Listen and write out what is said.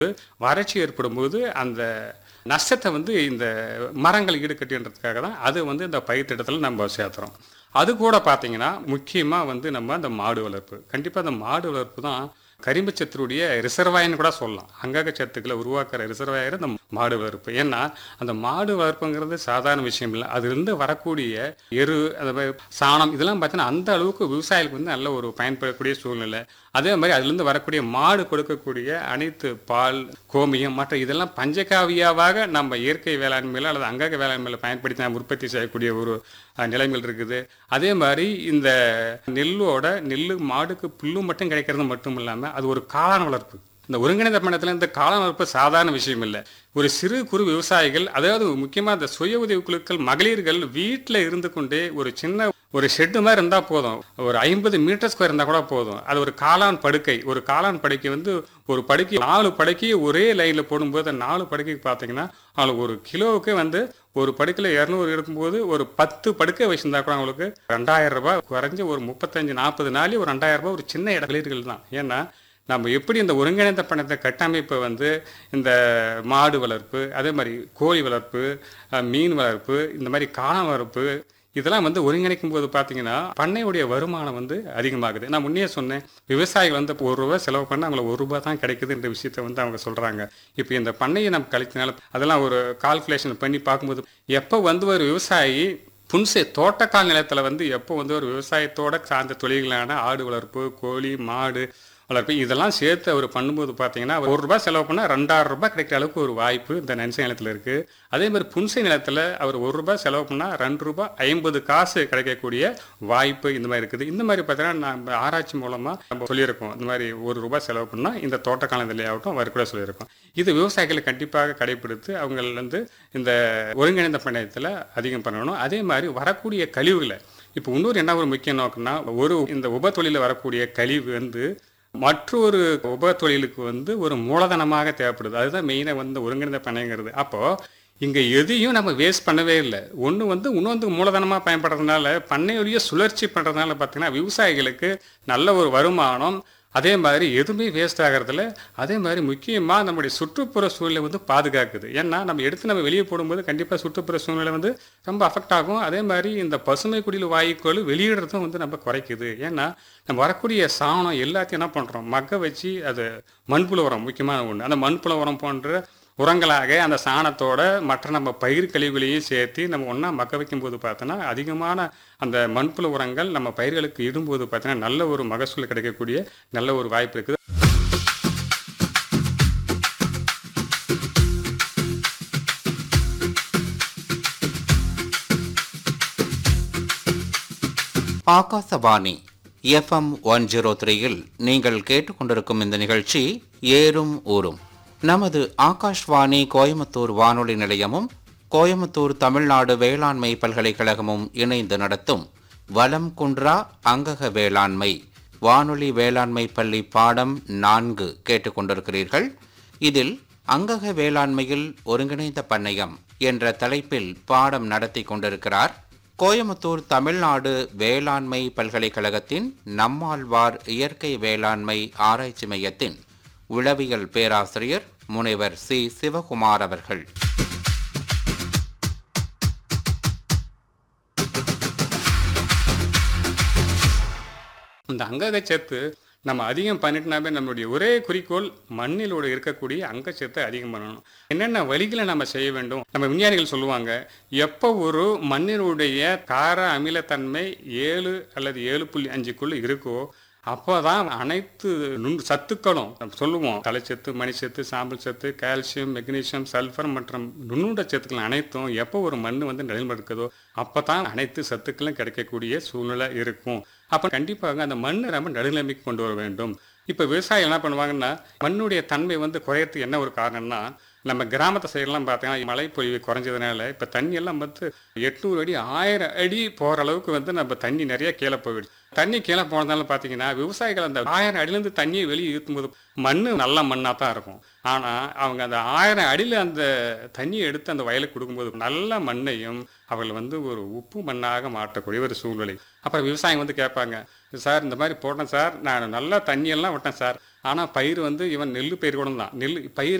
வறட்சி ஏற்படும் போது அந்த நஷ்டத்தை வந்து இந்த மரங்கள் ஈடுகட்டுன்றதுக்காக தான் அது வந்து இந்த பயிர் திட்டத்தில் நம்ம சேர்த்துறோம் அது கூட பார்த்தீங்கன்னா முக்கியமாக வந்து நம்ம அந்த மாடு வளர்ப்பு கண்டிப்பாக அந்த மாடு வளர்ப்பு தான் கரிம்பச்சத்தினுடைய ரிசர்வாயர்னு கூட சொல்லலாம் அங்கக சத்துக்களை உருவாக்குற ரிசர்வாயர் அந்த மாடு வளர்ப்பு ஏன்னா அந்த மாடு வளர்ப்புங்கிறது சாதாரண விஷயம் இல்லை அதிலிருந்து வரக்கூடிய எரு அந்த மாதிரி சாணம் இதெல்லாம் பார்த்தீங்கன்னா அந்த அளவுக்கு விவசாயிகளுக்கு வந்து நல்ல ஒரு பயன்படக்கூடிய சூழ்நிலை அதே மாதிரி அதுலேருந்து வரக்கூடிய மாடு கொடுக்கக்கூடிய அனைத்து பால் கோமியம் மற்ற இதெல்லாம் பஞ்சகாவியாவாக நம்ம இயற்கை வேளாண்மையில் அல்லது அங்கக வேளாண்மையில் பயன்படுத்தி நாம் உற்பத்தி செய்யக்கூடிய ஒரு அஹ், நிலைமைகள் இருக்குது அதே மாதிரி இந்த நெல்லோட நெல்லு மாடுக்கு புல்லு மட்டும் கிடைக்கிறது மட்டும் இல்லாமல் அது ஒரு காளான் வளர்ப்பு இந்த ஒருங்கிணைந்த பண்ணத்தில் இந்த காளான் வளர்ப்பு சாதாரண விஷயம் இல்லை ஒரு சிறு குறு விவசாயிகள் அதாவது முக்கியமாக இந்த சுய உதவி குழுக்கள் மகளிர்கள் வீட்டில் இருந்து கொண்டே ஒரு சின்ன ஒரு ஷெட்டு மாதிரி இருந்தால் போதும் ஒரு ஐம்பது மீட்டர் ஸ்கொயர் இருந்தால் கூட போதும் அது ஒரு காளான் படுக்கை ஒரு காளான் படுக்கை வந்து ஒரு படுக்கை நாலு படுக்கையை ஒரே லைனில் போடும்போது அந்த நாலு படுக்கைக்கு பார்த்தீங்கன்னா அவங்களுக்கு ஒரு கிலோவுக்கு வந்து ஒரு படுக்கையில் இரநூறு இருக்கும்போது ஒரு பத்து படுக்கை வச்சிருந்தா கூட அவங்களுக்கு ரெண்டாயிரம் ரூபாய் குறைஞ்ச ஒரு முப்பத்தஞ்சு நாற்பது நாளே ஒரு ரெண்டாயிரம் ரூபாய் ஒரு சின்ன இடங்களிர்கள் தான் ஏன்னா நம்ம எப்படி இந்த ஒருங்கிணைந்த பணத்தை கட்டமைப்பை வந்து இந்த மாடு வளர்ப்பு அதே மாதிரி கோழி வளர்ப்பு அஹ், மீன் வளர்ப்பு இந்த மாதிரி காளான் வளர்ப்பு இதெல்லாம் வந்து ஒருங்கிணைக்கும் போது பார்த்தீங்கன்னா பண்ணையுடைய வருமானம் வந்து அதிகமாகுது நான் முன்னே சொன்னேன் விவசாயிகள் வந்து இப்போ ஒரு ரூபா செலவு பண்ணால் அவங்களுக்கு ஒரு ரூபாய் தான் கிடைக்குதுன்ற விஷயத்த வந்து அவங்க சொல்கிறாங்க இப்போ இந்த பண்ணையை நம்ம கழிச்சனால அதெல்லாம் ஒரு கால்குலேஷன் பண்ணி பார்க்கும்போது எப்போ வந்து ஒரு விவசாயி புன்சை தோட்டக்கால் நிலத்தில் வந்து எப்போ வந்து ஒரு விவசாயத்தோட சார்ந்த தொழில்களான ஆடு வளர்ப்பு கோழி மாடு வளர்ப்பு இதெல்லாம் சேர்த்து அவர் பண்ணும்போது பார்த்தீங்கன்னா ஒரு ரூபாய் செலவு பண்ணால் ரெண்டாயிரம் ரூபாய் கிடைக்கிற அளவுக்கு ஒரு வாய்ப்பு இந்த நன்சை நிலத்தில் இருக்குது அதே மாதிரி புன்சை நிலத்தில் அவர் ஒரு ரூபாய் செலவு பண்ணால் ரெண்டு ரூபாய் ஐம்பது காசு கிடைக்கக்கூடிய வாய்ப்பு இந்த மாதிரி இருக்குது இந்த மாதிரி பார்த்தீங்கன்னா நம்ம ஆராய்ச்சி மூலமாக நம்ம சொல்லியிருக்கோம் இந்த மாதிரி ஒரு ரூபாய் செலவு பண்ணால் இந்த தோட்டக்கால நிலையாகட்டும் அவர் கூட சொல்லியிருக்கோம் இது விவசாயிகளை கண்டிப்பாக கடைபிடித்து அவங்க வந்து இந்த ஒருங்கிணைந்த பண்ணையத்தில் அதிகம் பண்ணணும் அதே மாதிரி வரக்கூடிய கழிவுகளை இப்போ இன்னொரு என்ன ஒரு முக்கிய நோக்கம்னா ஒரு இந்த உப தொழிலில் வரக்கூடிய கழிவு வந்து மற்றொரு உப தொழிலுக்கு வந்து ஒரு மூலதனமாக தேவைப்படுது அதுதான் மெயினாக வந்து ஒருங்கிணைந்த பண்ணைங்கிறது அப்போது இங்கே எதையும் நம்ம வேஸ்ட் பண்ணவே இல்லை ஒன்று வந்து இன்னொன்று மூலதனமாக பயன்படுறதுனால பண்ணையுடைய சுழற்சி பண்ணுறதுனால பார்த்தீங்கன்னா விவசாயிகளுக்கு நல்ல ஒரு வருமானம் அதே மாதிரி எதுவுமே வேஸ்ட் ஆகிறதுல அதே மாதிரி முக்கியமாக நம்முடைய சுற்றுப்புற சூழ்நிலை வந்து பாதுகாக்குது ஏன்னா நம்ம எடுத்து நம்ம வெளியே போடும்போது கண்டிப்பாக சுற்றுப்புற சூழ்நிலை வந்து ரொம்ப அஃபெக்ட் ஆகும் அதே மாதிரி இந்த பசுமை குடியில் வாயுக்கள் வெளியிடுறதும் வந்து நம்ம குறைக்குது ஏன்னா நம்ம வரக்கூடிய சாணம் எல்லாத்தையும் என்ன பண்ணுறோம் மக்க வச்சு அது மண்புழு உரம் முக்கியமான ஒன்று அந்த மண்புழு உரம் போன்ற உரங்களாக அந்த சாணத்தோட மற்ற நம்ம பயிர் கழிவுகளையும் சேர்த்து நம்ம ஒன்றா மக்க வைக்கும்போது பார்த்தோன்னா அதிகமான அந்த மண்புழு உரங்கள் நம்ம பயிர்களுக்கு இடும்போது பார்த்தீங்கன்னா நல்ல ஒரு மகசூல் கிடைக்கக்கூடிய நல்ல ஒரு வாய்ப்பு இருக்குது ஆகாசவாணி எஃப்எம் ஒன் ஜீரோ த்ரீயில் நீங்கள் கேட்டுக்கொண்டிருக்கும் இந்த நிகழ்ச்சி ஏறும் ஊரும் நமது ஆகாஷ்வாணி கோயம்புத்தூர் வானொலி நிலையமும் கோயம்புத்தூர் தமிழ்நாடு வேளாண்மை பல்கலைக்கழகமும் இணைந்து நடத்தும் வலம் குன்றா அங்கக வேளாண்மை வானொலி வேளாண்மை பள்ளி பாடம் நான்கு கேட்டுக்கொண்டிருக்கிறீர்கள் இதில் அங்கக வேளாண்மையில் ஒருங்கிணைந்த பண்ணையம் என்ற தலைப்பில் பாடம் நடத்தி கொண்டிருக்கிறார் கோயமுத்தூர் தமிழ்நாடு வேளாண்மை பல்கலைக்கழகத்தின் நம்மாழ்வார் இயற்கை வேளாண்மை ஆராய்ச்சி மையத்தின் உளவியல் பேராசிரியர் முனைவர் சி சிவகுமார் அவர்கள் இந்த அங்ககச்சத்து நம்ம அதிகம் பண்ணிட்டுனாவே நம்மளுடைய ஒரே குறிக்கோள் மண்ணிலோட இருக்கக்கூடிய அங்கச்சத்தை அதிகம் பண்ணணும் என்னென்ன வழிகளை நம்ம செய்ய வேண்டும் நம்ம விஞ்ஞானிகள் சொல்லுவாங்க எப்போ ஒரு மண்ணினுடைய கார அமிலத்தன்மை ஏழு அல்லது ஏழு புள்ளி அஞ்சுக்குள்ள இருக்கோ அப்போதான் அனைத்து நுண் சத்துக்களும் நம்ம சொல்லுவோம் தலைச்சத்து மணிச்சத்து சாம்பல் சத்து கால்சியம் மெக்னீசியம் சல்ஃபர் மற்றும் நுண்ணுண்ட சத்துக்கள் அனைத்தும் எப்போ ஒரு மண் வந்து நிலைமறுக்குதோ அப்போ தான் அனைத்து சத்துக்களும் கிடைக்கக்கூடிய சூழ்நிலை இருக்கும் அப்போ கண்டிப்பாக அந்த மண்ணை நம்ம நடுநிலைமைக்கு கொண்டு வர வேண்டும் இப்போ விவசாயம் என்ன பண்ணுவாங்கன்னா மண்ணுடைய தன்மை வந்து குறையறதுக்கு என்ன ஒரு காரணம்னா நம்ம கிராமத்தை சைடெல்லாம் பார்த்தீங்கன்னா மழைப்பொழிவு குறைஞ்சதுனால இப்போ தண்ணி எல்லாம் வந்து எட்நூறு அடி ஆயிரம் அடி போகிற அளவுக்கு வந்து நம்ம தண்ணி நிறைய கீழே போயிடுச்சு தண்ணி கீழே போனதால பார்த்தீங்கன்னா விவசாயிகள் அந்த ஆயிரம் அடியிலேருந்து தண்ணியை வெளியே ஊற்றும்போது மண் நல்ல மண்ணாக தான் இருக்கும் ஆனால் அவங்க அந்த ஆயிரம் அடியில் அந்த தண்ணியை எடுத்து அந்த வயலுக்கு கொடுக்கும்போது நல்ல மண்ணையும் அவர்கள் வந்து ஒரு உப்பு மண்ணாக மாற்றக்கூடிய ஒரு சூழ்நிலை அப்புறம் விவசாயம் வந்து கேட்பாங்க சார் இந்த மாதிரி போட்டேன் சார் நான் நல்லா தண்ணியெல்லாம் விட்டேன் சார் ஆனால் பயிர் வந்து இவன் நெல் பயிர் கூட தான் நெல் பயிர்